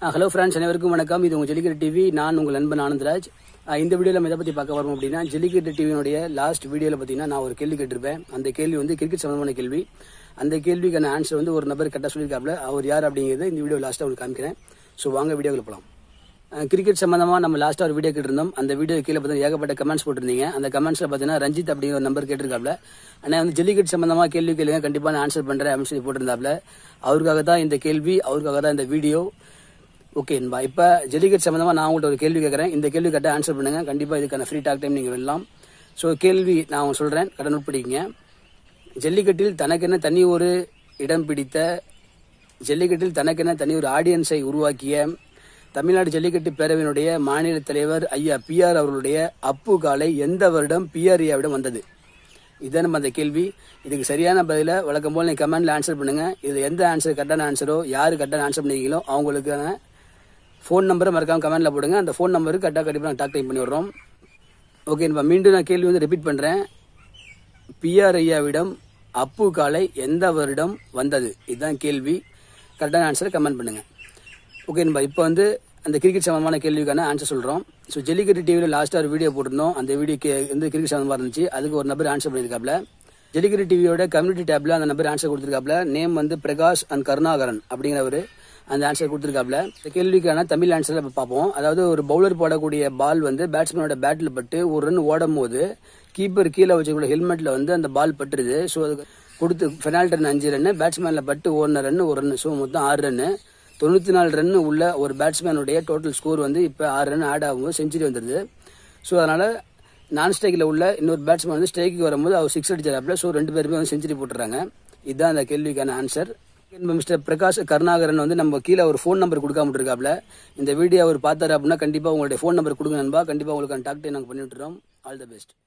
hello friends அனைவருக்கும் வணக்கம் இது உங்கள் ஜல்லிக்கட்டு டிவி நான் உங்கள் நண்பன் ஆனந்தராஜ் அஹ் இந்த வீடியோவில் நம்ம எதை பற்றி பார்க்க வரோம் அப்படின்னா ஜல்லிக்கட்டு டிவியினுடைய லாஸ்ட் வீடியோவில் பார்த்தீங்கன்னா நான் ஒரு கேள்வி கேட்டிருப்பேன் அந்த கேள்வி வந்து கிரிக்கெட் சம்பந்தமான கேள்வி அந்த கேள்விக்கான ஆன்சர் வந்து ஒரு நபர் கரெக்டாக சொல்லியிருக்காப்ல அவர் யார் அப்படிங்கிறது இந்த வீடியோ லாஸ்ட்டாக உங்களுக்கு காமிக்கிறேன் ஸோ வாங்க வீடியோவில் போகலாம் அஹ் கிரிக்கெட் சம்பந்தமா நம்ம லாஸ்ட்டாக ஒரு வீடியோ கேட்டிருந்தோம் அந்த வீடியோ கீழே பார்த்தீங்கன்னா ஏகப்பட்ட கமெண்ட்ஸ் போட்டிருந்தீங்க அந்த கமெண்ட்ஸில் பார்த்தீங்கன்னா ரஞ்சித் அப்படிங்கிற ஒரு நம்பர் கேட்டிருக்காப்ல ஆனால் வந்து ஜல்லிக்கட்டு சம்பந்தமா கேள்வி கேளுங்க கண்டிப்பாக நான் ஆன்சர் பண்ணுறேன் அப்படின்னு சொல்லி போட்டிருந்தாப்ல அவருக்காக தான் இந்த கேள்வி அவருக்காக தான் இந்த வீடியோ ஓகே என்பா இப்போ ஜல்லிக்கட்டு சம்பந்தமா நான் உங்கள்கிட்ட ஒரு கேள்வி கேட்குறேன் இந்த கேள்வி கரெக்டாக ஆன்சர் பண்ணுங்க கண்டிப்பாக இதுக்கான ஃப்ரீ டாக் டைம் நீங்கள் வெல்லலாம் ஸோ கேள்வி நான் உங்களுக்கு சொல்கிறேன் கடன் நோட் பண்ணிக்கங்க ஜல்லிக்கட்டில் தனக்கென தனி ஒரு இடம் பிடித்த ஜல்லிக்கட்டில் தனக்கென தனி ஒரு ஆடியன்ஸை உருவாக்கிய தமிழ்நாடு ஜல்லிக்கட்டு பேரவையினுடைய மாநில தலைவர் ஐயா பிஆர் அவர்களுடைய அப்பு காலை எந்த வருடம் பிஆர்ஏவிடம் வந்தது இதான் நம்ம அந்த கேள்வி இதுக்கு சரியான பதில வழக்கம் போல் நீங்க கமெண்ட்ல ஆன்சர் பண்ணுங்க இது எந்த ஆன்சர் கரெக்டான ஆன்சரோ யாரு கரெக்டான ஆன்சர் பண்ணிருக்கீங்களோ அவங்களுக்கான ஃபோன் நம்பரை மறக்காம கமெண்ட்ல போடுங்க அந்த ஃபோன் நம்பருக்கு கரெக்டாக கண்டிப்பாக நாங்கள் டாக் டைம் பண்ணி விடுறோம் ஓகே நம்ம மீண்டும் நான் கேள்வி வந்து ரிப்பீட் பண்றேன் பிஆர் ஐயாவிடம் அப்பு காலை எந்த வருடம் வந்தது இதுதான் கேள்வி கரெக்டான ஆன்சரை கமெண்ட் பண்ணுங்க ஓகே நம்ம இப்போ வந்து அந்த கிரிக்கெட் சம்பந்தமான கேள்விக்கான ஆன்சர் சொல்றோம் ஸோ ஜல்லிக்கட்டு டிவியில் லாஸ்ட்டாக ஒரு வீடியோ போட்டிருந்தோம் அந்த வீடியோக்கு வந்து கிரிக்கெட் சம்பந்தமாக இருந்துச்சு அதுக்கு ஒரு நபர் ஆன்சர் பண்ணியிருக்காப்ல ஜல்லிக்கட்டு டிவியோட கம்யூனிட்டி டேப்ல அந்த நபர் ஆன்சர் கொடுத்துருக்காப்ல நேம் வந்து பிரகாஷ் அண்ட் கருணாகரன் அப்படிங்கிறவர் அந்த ஆன்சர் கொடுத்துருக்காப்ல இந்த கேள்விக்கான தமிழ் ஆன்சர் இப்போ பார்ப்போம் அதாவது ஒரு பவுலர் போடக்கூடிய பால் வந்து பேட்ஸ்மேனோட பேட்டில் பட்டு ஒரு ரன் ஓடும் போது கீப்பர் கீழே வச்சுக்கூட ஹெல்மெட்ல வந்து அந்த பால் பட்டுருது ஸோ அதுக்கு கொடுத்து பெனால்டி ரன் அஞ்சு ரன் பேட்ஸ்மேன்ல பட்டு ஓடின ரன் ஒரு ரன் ஸோ மொத்தம் ஆறு ரன்னு தொண்ணூத்தி நாலு ரன் உள்ள ஒரு பேட்ஸ்மேனுடைய டோட்டல் ஸ்கோர் வந்து இப்போ ஆறு ரன் ஆட் ஆகும்போது செஞ்சுரி வந்துருது ஸோ அதனால நான் ஸ்ட்ரைக்கில் உள்ள இன்னொரு பேட்ஸ்மேன் வந்து ஸ்ட்ரைக்கு வரும்போது அவர் சிக்ஸ் அடிச்சாப்ல ஸோ ரெண்டு பேருமே வந்து செஞ்சுரி போட்டுறாங்க இதுதான் அந்த கேள்விக்கான ஆன்சர் மிஸ்டர் பிரகாஷ் கருணாகரன் வந்து நம்ம கீழே ஒரு ஃபோன் நம்பர் கொடுக்காம இருக்காப்ல இந்த வீடியோ அவர் பார்த்தாரு அப்படின்னா கண்டிப்பாக உங்களுடைய ஃபோன் நம்பர் கொடுங்க நண்பா கண்டிப்பாக உங்களுக்கு டாக்டர் நாங்கள் பண்ணி விட்டுறோம் ஆல் த பெஸ்ட்